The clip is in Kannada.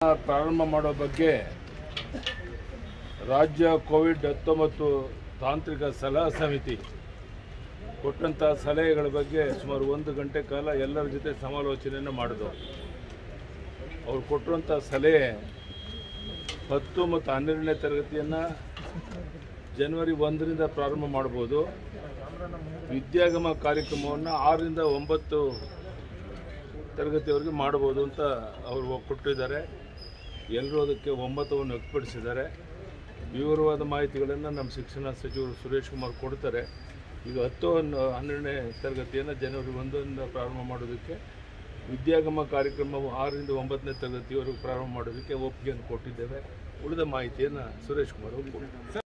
ಪ್ರಾರಂಭ ಮಾಡೋ ಬಗ್ಗೆ ರಾಜ್ಯ ಕೋವಿಡ್ ಹತ್ತೊಂಬತ್ತು ತಾಂತ್ರಿಕ ಸಲಹಾ ಸಮಿತಿ ಕೊಟ್ಟಂಥ ಸಲಹೆಗಳ ಬಗ್ಗೆ ಸುಮಾರು ಒಂದು ಗಂಟೆ ಕಾಲ ಎಲ್ಲರ ಜೊತೆ ಸಮಾಲೋಚನೆಯನ್ನು ಮಾಡಿದವು ಅವ್ರು ಕೊಟ್ಟಿರುವಂಥ ಸಲಹೆ ಹತ್ತು ಮತ್ತು ಹನ್ನೆರಡನೇ ತರಗತಿಯನ್ನು ಜನವರಿ ಒಂದರಿಂದ ಪ್ರಾರಂಭ ಮಾಡ್ಬೋದು ವಿದ್ಯಾಗಮ ಕಾರ್ಯಕ್ರಮವನ್ನು ಆರರಿಂದ ಒಂಬತ್ತು ತರಗತಿಯವರೆಗೆ ಮಾಡ್ಬೋದು ಅಂತ ಅವರು ಕೊಟ್ಟಿದ್ದಾರೆ ಎಲ್ಲರೂ ಅದಕ್ಕೆ ಒಮ್ಮತವನ್ನು ವ್ಯಕ್ತಪಡಿಸಿದ್ದಾರೆ ವಿವರವಾದ ಮಾಹಿತಿಗಳನ್ನು ನಮ್ಮ ಶಿಕ್ಷಣ ಸಚಿವರು ಸುರೇಶ್ ಕುಮಾರ್ ಕೊಡ್ತಾರೆ ಈಗ ಹತ್ತು ಹನ್ನು- ಹನ್ನೆರಡನೇ ತರಗತಿಯನ್ನು ಜನವರಿ ಒಂದರಿಂದ ಪ್ರಾರಂಭ ಮಾಡೋದಕ್ಕೆ ವಿದ್ಯಾಗಮ ಕಾರ್ಯಕ್ರಮವು ಆರರಿಂದ ಒಂಬತ್ತನೇ ತರಗತಿವರೆಗೂ ಪ್ರಾರಂಭ ಮಾಡೋದಕ್ಕೆ ಒಪ್ಪಿಗೆಯನ್ನು ಕೊಟ್ಟಿದ್ದೇವೆ ಉಳಿದ ಮಾಹಿತಿಯನ್ನು ಸುರೇಶ್ ಕುಮಾರ್ ಅವರು ಕೊಡ್ತಾರೆ